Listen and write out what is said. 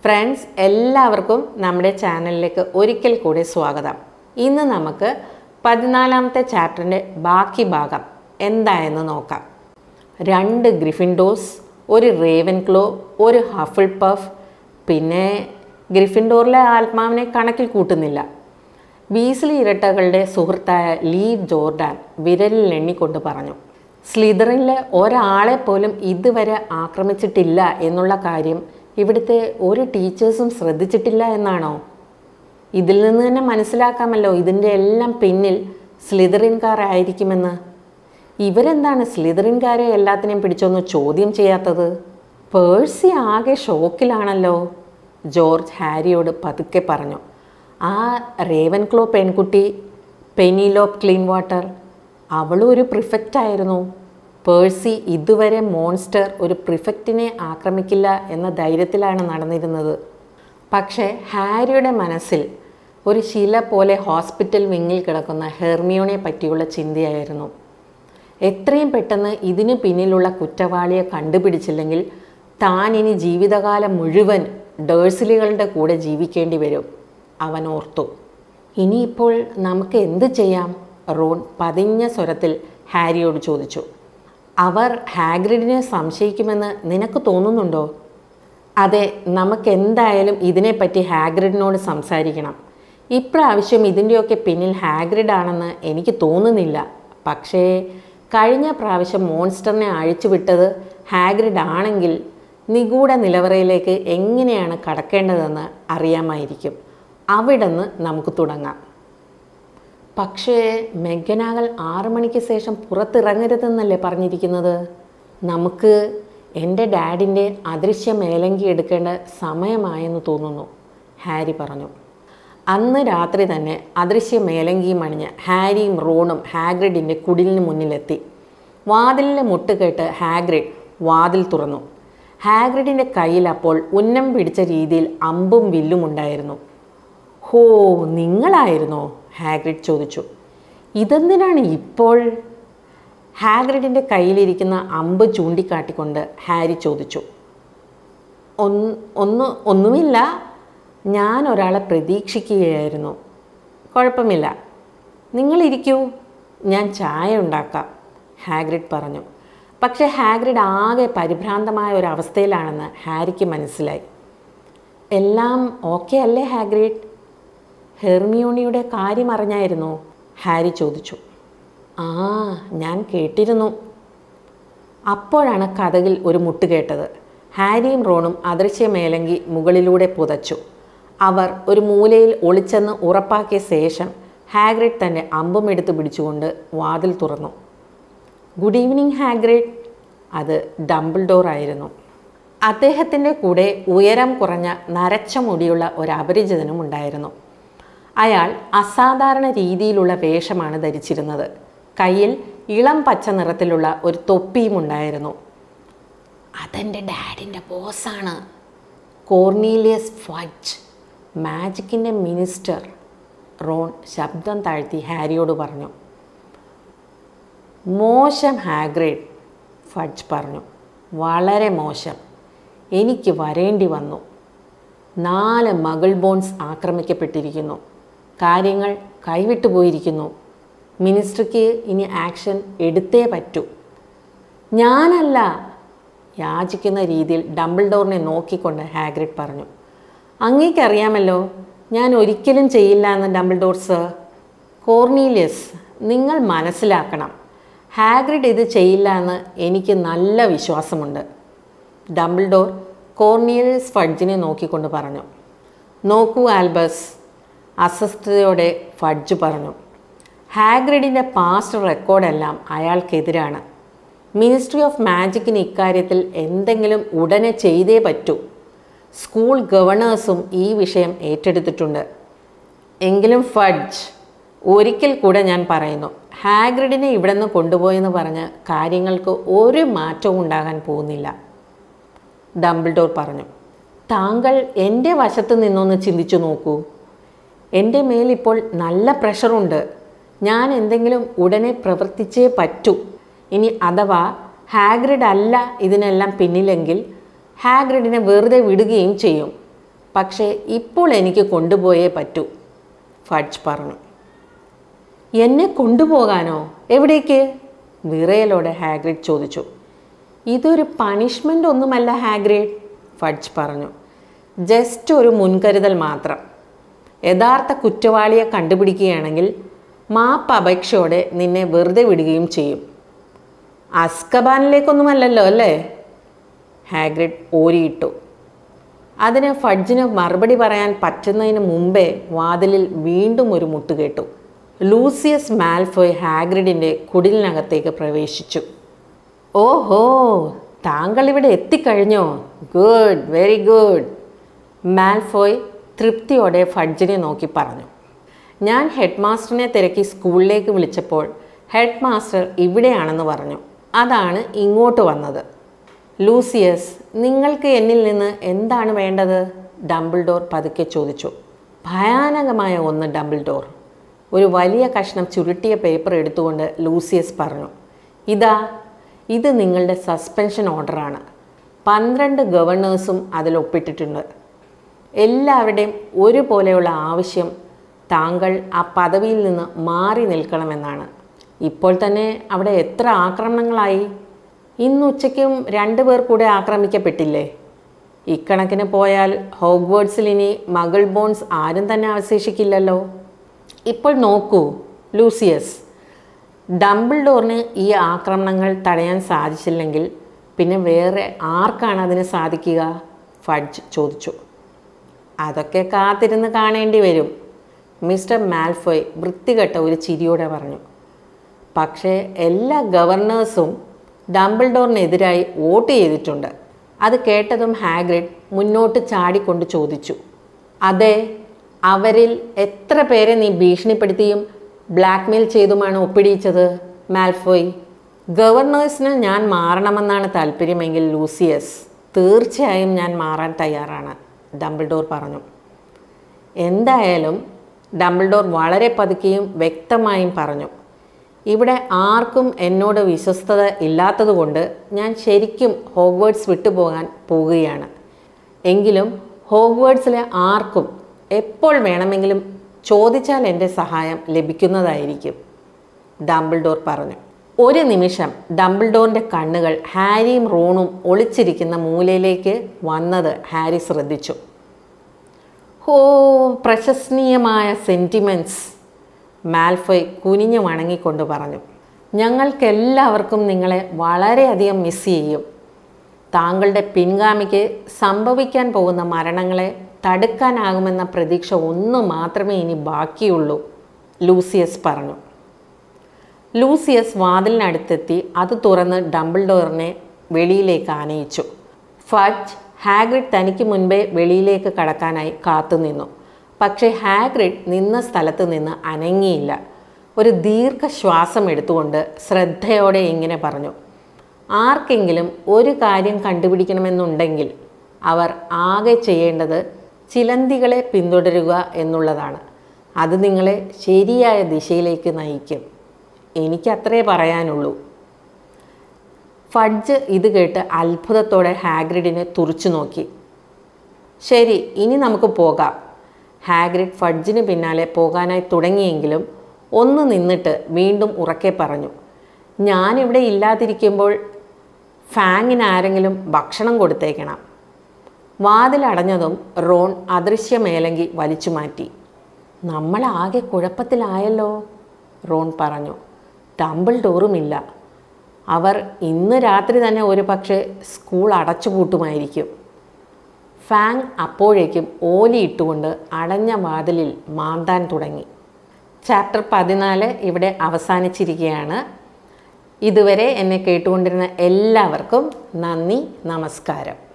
friends എല്ലാവർക്കും നമ്മുടെ ചാനലിലേക്ക് ഒരിക്കൽ കൂടി സ്വാഗതം ഇന്ന് നമുക്ക് പതിനാലാമത്തെ ചാപ്റ്ററിൻ്റെ ബാക്കി ഭാഗം എന്തായെന്ന് നോക്കാം രണ്ട് ഗ്രിഫിൻഡോസ് ഒരു റേവൻ ക്ലോ ഒരു ഹഫിൾ പഫ് പിന്നെ ഗ്രിഫിൻഡോറിലെ ആത്മാവിനെ കണക്കിൽ കൂട്ടുന്നില്ല വീസ്ലി ഇരട്ടകളുടെ സുഹൃത്തായ ലീ ജോർഡാൻ വിരലിൽ എണ്ണിക്കൊണ്ട് പറഞ്ഞു സ്ലിതറിലെ ഒരാളെ പോലും ഇതുവരെ ആക്രമിച്ചിട്ടില്ല എന്നുള്ള കാര്യം ഇവിടുത്തെ ഒരു ടീച്ചേഴ്സും ശ്രദ്ധിച്ചിട്ടില്ല എന്നാണോ ഇതിൽ നിന്ന് തന്നെ മനസ്സിലാക്കാമല്ലോ ഇതിൻ്റെ എല്ലാം പിന്നിൽ സ്ലിതറിൻകാർ ആയിരിക്കുമെന്ന് ഇവരെന്താണ് സ്ലിതറിൻകാരെ എല്ലാത്തിനെയും പിടിച്ചൊന്ന് ചോദ്യം ചെയ്യാത്തത് പേഴ്സി ആകെ ഷോക്കിലാണല്ലോ ജോർജ് ഹാരിയോട് പതുക്കെ പറഞ്ഞു ആ റേവൻ ക്ലോ പെൺകുട്ടി പെനിലോപ്പ് ക്ലീൻ വാട്ടർ അവളും ഒരു പ്രിഫക്റ്റ് ആയിരുന്നു പേഴ്സി ഇതുവരെ മോൺസ്റ്റർ ഒരു പ്രിഫക്റ്റിനെ ആക്രമിക്കില്ല എന്ന ധൈര്യത്തിലാണ് നടന്നിരുന്നത് പക്ഷേ ഹാരിയുടെ മനസ്സിൽ ഒരു ശില പോലെ ഹോസ്പിറ്റൽ വിങ്ങിൽ കിടക്കുന്ന ഹെർമിയോനെ പറ്റിയുള്ള ചിന്തയായിരുന്നു എത്രയും പെട്ടെന്ന് ഇതിനു പിന്നിലുള്ള കുറ്റവാളിയെ കണ്ടുപിടിച്ചില്ലെങ്കിൽ താൻ ഇനി ജീവിതകാലം മുഴുവൻ ഡേഴ്സിലികളുടെ കൂടെ ജീവിക്കേണ്ടി വരും അവൻ ഓർത്തു ഇനിയിപ്പോൾ നമുക്ക് എന്ത് ചെയ്യാം റോൺ പതിഞ്ഞ സ്വരത്തിൽ ഹാരിയോട് ചോദിച്ചു അവർ ഹാഗ്രിഡിനെ സംശയിക്കുമെന്ന് നിനക്ക് തോന്നുന്നുണ്ടോ അതെ നമുക്ക് എന്തായാലും ഇതിനെപ്പറ്റി ഹാഗ്രിഡിനോട് സംസാരിക്കണം ഇപ്രാവശ്യം ഇതിൻ്റെയൊക്കെ പിന്നിൽ ഹാഗ്രിഡ് ആണെന്ന് എനിക്ക് തോന്നുന്നില്ല പക്ഷേ കഴിഞ്ഞ പ്രാവശ്യം മോൺസ്റ്ററിനെ അഴിച്ചുവിട്ടത് ഹാഗ്രിഡ് ആണെങ്കിൽ നിഗൂഢ നിലവറയിലേക്ക് എങ്ങനെയാണ് കടക്കേണ്ടതെന്ന് അറിയാമായിരിക്കും അവിടെ നിന്ന് നമുക്ക് തുടങ്ങാം പക്ഷേ മെഗനാകൽ ആറു മണിക്ക് ശേഷം പുറത്തിറങ്ങരുതെന്നല്ലേ പറഞ്ഞിരിക്കുന്നത് നമുക്ക് എൻ്റെ ഡാഡിൻ്റെ അദൃശ്യ മേലങ്കി എടുക്കേണ്ട സമയമായെന്ന് തോന്നുന്നു ഹാരി പറഞ്ഞു അന്ന് രാത്രി തന്നെ അദൃശ്യ മേലങ്കിയും അണിഞ്ഞ് ഹാരിയും റോണും ഹാഗ്രിഡിൻ്റെ കുടിലിന് മുന്നിലെത്തി വാതിലിലെ മുട്ട് കേട്ട് ഹാഗ്രിഡ് വാതിൽ തുറന്നു ഹാഗ്രിഡിൻ്റെ കയ്യിൽ അപ്പോൾ ഉന്നം പിടിച്ച രീതിയിൽ അമ്പും വില്ലും ഉണ്ടായിരുന്നു ഹോ നിങ്ങളായിരുന്നോ ഹാഗ്രിഡ് ചോദിച്ചു ഇതെന്തിനാണ് ഇപ്പോൾ ഹാഗ്രിഡിൻ്റെ കയ്യിലിരിക്കുന്ന അമ്പ് ചൂണ്ടിക്കാട്ടിക്കൊണ്ട് ഹാരി ചോദിച്ചു ഒന്ന് ഒന്ന് ഒന്നുമില്ല ഞാൻ ഒരാളെ പ്രതീക്ഷിക്കുകയായിരുന്നു കുഴപ്പമില്ല നിങ്ങളിരിക്കൂ ഞാൻ ചായ ഉണ്ടാക്കാം ഹാഗ്രിഡ് പറഞ്ഞു പക്ഷേ ഹാഗ്രിഡ് ആകെ പരിഭ്രാന്തമായ ഒരു അവസ്ഥയിലാണെന്ന് ഹാരിക്ക് മനസ്സിലായി എല്ലാം ഓക്കെ അല്ലേ ഹാഗ്രിഡ് ഹെർമിയോണിയുടെ കാര്യം അറിഞ്ഞായിരുന്നോ ഹാരി ചോദിച്ചു ആ ഞാൻ കേട്ടിരുന്നു അപ്പോഴാണ് കഥകിൽ ഒരു മുട്ട് കേട്ടത് ഹാരിയും റോണും അദൃശ്യ മേലങ്കി മുകളിലൂടെ പുതച്ചു അവർ ഒരു മൂലയിൽ ഒളിച്ചെന്ന് ഉറപ്പാക്കിയ ശേഷം ഹാഗ്രിഡ് തൻ്റെ അമ്പും എടുത്ത് പിടിച്ചുകൊണ്ട് വാതിൽ തുറന്നു ഗുഡ് ഈവനിങ് ഹാഗ്രിഡ് അത് ഡംബിൾഡോർ ആയിരുന്നു അദ്ദേഹത്തിൻ്റെ കൂടെ ഉയരം കുറഞ്ഞ നരച്ച മുടിയുള്ള ഒരു അപരിചിതനും ഉണ്ടായിരുന്നു അയാൾ അസാധാരണ രീതിയിലുള്ള വേഷമാണ് ധരിച്ചിരുന്നത് കയ്യിൽ ഇളം പച്ച നിറത്തിലുള്ള ഒരു തൊപ്പിയും ഉണ്ടായിരുന്നു അതെൻ്റെ ഡാഡിൻ്റെ ബോസാണ് കോർണീലിയസ് ഫഡ്ജ് മാജിക്കിൻ്റെ മിനിസ്റ്റർ റോൺ ശബ്ദം താഴ്ത്തി ഹാരിയോട് പറഞ്ഞു മോശം ഹാഗ്രേഡ് ഫഡ്ജ് പറഞ്ഞു വളരെ മോശം എനിക്ക് വരേണ്ടി വന്നു നാല് മകൾ ബോൺസ് ആക്രമിക്കപ്പെട്ടിരിക്കുന്നു കാര്യങ്ങൾ കൈവിട്ടു പോയിരിക്കുന്നു മിനിസ്ട്രിക്ക് ഇനി ആക്ഷൻ എടുത്തേ പറ്റൂ ഞാനല്ല യാചിക്കുന്ന രീതിയിൽ ഡംബിൾഡോറിനെ നോക്കിക്കൊണ്ട് ഹാഗ്രിഡ് പറഞ്ഞു അങ്ങേക്കറിയാമല്ലോ ഞാൻ ഒരിക്കലും ചെയ്യില്ല എന്ന് ഡംബിൾഡോർ സർ കോർണീലിയസ് നിങ്ങൾ മനസ്സിലാക്കണം ഹാഗ്രിഡ് ഇത് ചെയ്യില്ല എന്ന് എനിക്ക് നല്ല വിശ്വാസമുണ്ട് ഡംബിൾഡോർ കോർണിയലിയസ് ഫഡ്ജിനെ നോക്കിക്കൊണ്ട് പറഞ്ഞു നോക്കൂ ആൽബസ് അസ്വസ്ഥതയോടെ ഫഡ്ജ് പറഞ്ഞു ഹാഗ്രിഡിൻ്റെ പാസ്റ്റ് റെക്കോർഡെല്ലാം അയാൾക്കെതിരാണ് മിനിസ്ട്രി ഓഫ് മാജിക്കിന് ഇക്കാര്യത്തിൽ എന്തെങ്കിലും ഉടനെ ചെയ്തേ പറ്റൂ സ്കൂൾ ഗവർണേഴ്സും ഈ വിഷയം ഏറ്റെടുത്തിട്ടുണ്ട് എങ്കിലും ഫഡ്ജ് ഒരിക്കൽ കൂടെ ഞാൻ പറയുന്നു ഹാഗ്രിഡിനെ ഇവിടെ നിന്ന് കൊണ്ടുപോയെന്ന് പറഞ്ഞ് കാര്യങ്ങൾക്ക് ഒരു മാറ്റവും ഉണ്ടാകാൻ പോകുന്നില്ല ഡംബിൾഡോർ പറഞ്ഞു താങ്കൾ എൻ്റെ വശത്ത് നിന്നൊന്ന് ചിന്തിച്ചു നോക്കൂ എൻ്റെ മേലിപ്പോൾ നല്ല പ്രഷറുണ്ട് ഞാൻ എന്തെങ്കിലും ഉടനെ പ്രവർത്തിച്ചേ പറ്റൂ ഇനി അഥവാ ഹാഗ്രിഡ് അല്ല ഇതിനെല്ലാം പിന്നിലെങ്കിൽ ഹാഗ്രിഡിനെ വെറുതെ വിടുകയും ചെയ്യും പക്ഷേ ഇപ്പോൾ എനിക്ക് കൊണ്ടുപോയേ പറ്റൂ ഫഡ്ജ് പറഞ്ഞു എന്നെ കൊണ്ടുപോകാനോ എവിടേക്ക് വിറയലോടെ ഹാഗ്രിഡ് ചോദിച്ചു ഇതൊരു പണിഷ്മെൻ്റ് ഒന്നുമല്ല ഹാഗ്രിഡ് ഫഡ്ജ് പറഞ്ഞു ജസ്റ്റ് ഒരു മുൻകരുതൽ മാത്രം യഥാർത്ഥ കുറ്റവാളിയെ കണ്ടുപിടിക്കുകയാണെങ്കിൽ മാപ്പ് അപേക്ഷയോടെ നിന്നെ വെറുതെ വിടുകയും ചെയ്യും അസ്കബാനിലേക്കൊന്നുമല്ലല്ലോ അല്ലേ ഹാഗ്രിഡ് ഓരിയിട്ടു അതിന് ഫഡ്ജിന് മറുപടി പറയാൻ പറ്റുന്നതിന് മുമ്പേ വാതിലിൽ വീണ്ടും ഒരു മുട്ട് കേട്ടു ലൂസിയസ് മാൽഫോയ് ഹാഗ്രിഡിൻ്റെ കുടിലിനകത്തേക്ക് പ്രവേശിച്ചു ഓഹോ താങ്കൾ ഇവിടെ എത്തിക്കഴിഞ്ഞോ ഗുഡ് വെരി ഗുഡ് മാൽഫോയ് തൃപ്തിയോടെ ഫഡ്ജിനെ നോക്കി പറഞ്ഞു ഞാൻ ഹെഡ് മാസ്റ്ററിനെ തിരക്കി സ്കൂളിലേക്ക് വിളിച്ചപ്പോൾ ഹെഡ് മാസ്റ്റർ ഇവിടെയാണെന്ന് പറഞ്ഞു അതാണ് ഇങ്ങോട്ട് വന്നത് ലൂസിയസ് നിങ്ങൾക്ക് എന്നിൽ നിന്ന് എന്താണ് വേണ്ടത് ഡംബിൾഡോർ പതുക്കെ ചോദിച്ചു ഭയാനകമായ ഒന്ന് ഡംബിൾഡോർ ഒരു വലിയ കഷ്ണം ചുരുട്ടിയ പേപ്പർ എടുത്തുകൊണ്ട് ലൂസിയസ് പറഞ്ഞു ഇതാ ഇത് നിങ്ങളുടെ സസ്പെൻഷൻ ഓർഡറാണ് പന്ത്രണ്ട് ഗവർണേഴ്സും അതിൽ ഒപ്പിട്ടിട്ടുണ്ട് എല്ലാവരുടെയും ഒരുപോലെയുള്ള ആവശ്യം താങ്കൾ ആ പദവിയിൽ നിന്ന് മാറി നിൽക്കണമെന്നാണ് ഇപ്പോൾ തന്നെ അവിടെ എത്ര ആക്രമണങ്ങളായി ഇന്ന് ഉച്ചയ്ക്കും രണ്ടു പേർ കൂടെ ആക്രമിക്കപ്പെട്ടില്ലേ ഇക്കണക്കിന് പോയാൽ ഹോഗ്വേർഡ്സിൽ ഇനി മകൾ ബോൺസ് ആരും തന്നെ അവശേഷിക്കില്ലല്ലോ ഇപ്പോൾ നോക്കൂ ലൂസിയസ് ഡംബിൾഡോറിന് ഈ ആക്രമണങ്ങൾ തടയാൻ സാധിച്ചില്ലെങ്കിൽ പിന്നെ വേറെ ആർക്കാണ് അതിന് സാധിക്കുക ഫഡ്ജ് ചോദിച്ചു അതൊക്കെ കാത്തിരുന്ന് കാണേണ്ടി വരും മിസ്റ്റർ മാൽഫോയ് വൃത്തികെട്ട ഒരു ചിരിയോടെ പറഞ്ഞു പക്ഷേ എല്ലാ ഗവർണേഴ്സും ഡംബിൾഡോറിനെതിരായി വോട്ട് ചെയ്തിട്ടുണ്ട് അത് കേട്ടതും ഹാഗ്രിഡ് മുന്നോട്ട് ചാടിക്കൊണ്ട് ചോദിച്ചു അതെ അവരിൽ എത്ര പേരെ നീ ഭീഷണിപ്പെടുത്തിയും ബ്ലാക്ക്മെയിൽ ചെയ്തുമാണ് ഒപ്പിടിയിച്ചത് മാൽഫോയ് ഗവർണേഴ്സിന് ഞാൻ മാറണമെന്നാണ് താല്പര്യമെങ്കിൽ ലൂസിയസ് തീർച്ചയായും ഞാൻ മാറാൻ തയ്യാറാണ് ഡംബിൾഡോർ പറഞ്ഞു എന്തായാലും ഡംബിൾഡോർ വളരെ പതുക്കെയും വ്യക്തമായും പറഞ്ഞു ഇവിടെ ആർക്കും എന്നോട് വിശ്വസ്തത ഇല്ലാത്തതുകൊണ്ട് ഞാൻ ശരിക്കും ഹോഗ്വേർഡ്സ് വിട്ടുപോകാൻ പോവുകയാണ് എങ്കിലും ഹോഗ്വേർഡ്സിലെ ആർക്കും എപ്പോൾ വേണമെങ്കിലും ചോദിച്ചാൽ എൻ്റെ സഹായം ലഭിക്കുന്നതായിരിക്കും ഡംബിൾഡോർ പറഞ്ഞു ഒരു നിമിഷം ഡംബിൾഡോറിൻ്റെ കണ്ണുകൾ ഹാരിയും റോണും ഒളിച്ചിരിക്കുന്ന മൂലയിലേക്ക് വന്നത് ഹാരി ശ്രദ്ധിച്ചു ഓ പ്രശസ്നീയമായ സെൻറ്റിമെൻറ്റ്സ് മാൽഫോയ് കുനിഞ്ഞു വണങ്ങിക്കൊണ്ട് പറഞ്ഞു ഞങ്ങൾക്കെല്ലാവർക്കും നിങ്ങളെ വളരെയധികം മിസ് ചെയ്യും താങ്കളുടെ പിൻഗാമിക്ക് സംഭവിക്കാൻ പോകുന്ന മരണങ്ങളെ തടുക്കാനാകുമെന്ന പ്രതീക്ഷ ഒന്നു മാത്രമേ ഇനി ബാക്കിയുള്ളൂ ലൂസിയസ് പറഞ്ഞു ലൂസിയസ് വാതിലിനടുത്തെത്തി അത് തുറന്ന് ഡംബിൾഡോറിനെ വെളിയിലേക്ക് ആനയിച്ചു ഫഡ്ജ് ഹാഗ്രിഡ് തനിക്ക് മുൻപേ വെളിയിലേക്ക് കടക്കാനായി കാത്തുനിന്നു പക്ഷേ ഹാഗ്രിഡ് നിന്ന സ്ഥലത്ത് നിന്ന് അനങ്ങിയില്ല ഒരു ദീർഘശ്വാസം എടുത്തുകൊണ്ട് ശ്രദ്ധയോടെ ഇങ്ങനെ പറഞ്ഞു ആർക്കെങ്കിലും ഒരു കാര്യം കണ്ടുപിടിക്കണമെന്നുണ്ടെങ്കിൽ അവർ ആകെ ചെയ്യേണ്ടത് ചിലന്തികളെ പിന്തുടരുക എന്നുള്ളതാണ് അത് നിങ്ങളെ ശരിയായ ദിശയിലേക്ക് നയിക്കും എനിക്കത്രേ പറയാനുള്ളൂ ഫഡ്ജ് ഇത് കേട്ട് അത്ഭുതത്തോടെ ഹാഗ്രിഡിനെ തുറച്ചു നോക്കി ശരി ഇനി നമുക്ക് പോകാം ഹാഗ്രിഡ് ഫഡ്ജിന് പിന്നാലെ പോകാനായി തുടങ്ങിയെങ്കിലും ഒന്ന് നിന്നിട്ട് വീണ്ടും ഉറക്കെ പറഞ്ഞു ഞാനിവിടെ ഇല്ലാതിരിക്കുമ്പോൾ ഫാങ്ങിന് ആരെങ്കിലും ഭക്ഷണം കൊടുത്തേക്കണം വാതിലടഞ്ഞതും റോൺ അദൃശ്യമേലങ്കി വലിച്ചു മാറ്റി നമ്മളാകെ കുഴപ്പത്തിലായല്ലോ റോൺ പറഞ്ഞു ടമ്പിൾ ഡോറുമില്ല അവർ ഇന്ന് രാത്രി തന്നെ ഒരു പക്ഷേ സ്കൂൾ അടച്ചുപൂട്ടുമായിരിക്കും ഫാങ് അപ്പോഴേക്കും ഓലിയിട്ടുകൊണ്ട് അടഞ്ഞ വാതിലിൽ മാന്താൻ തുടങ്ങി ചാപ്റ്റർ പതിനാല് ഇവിടെ അവസാനിച്ചിരിക്കുകയാണ് ഇതുവരെ എന്നെ കേട്ടുകൊണ്ടിരുന്ന എല്ലാവർക്കും നന്ദി നമസ്കാരം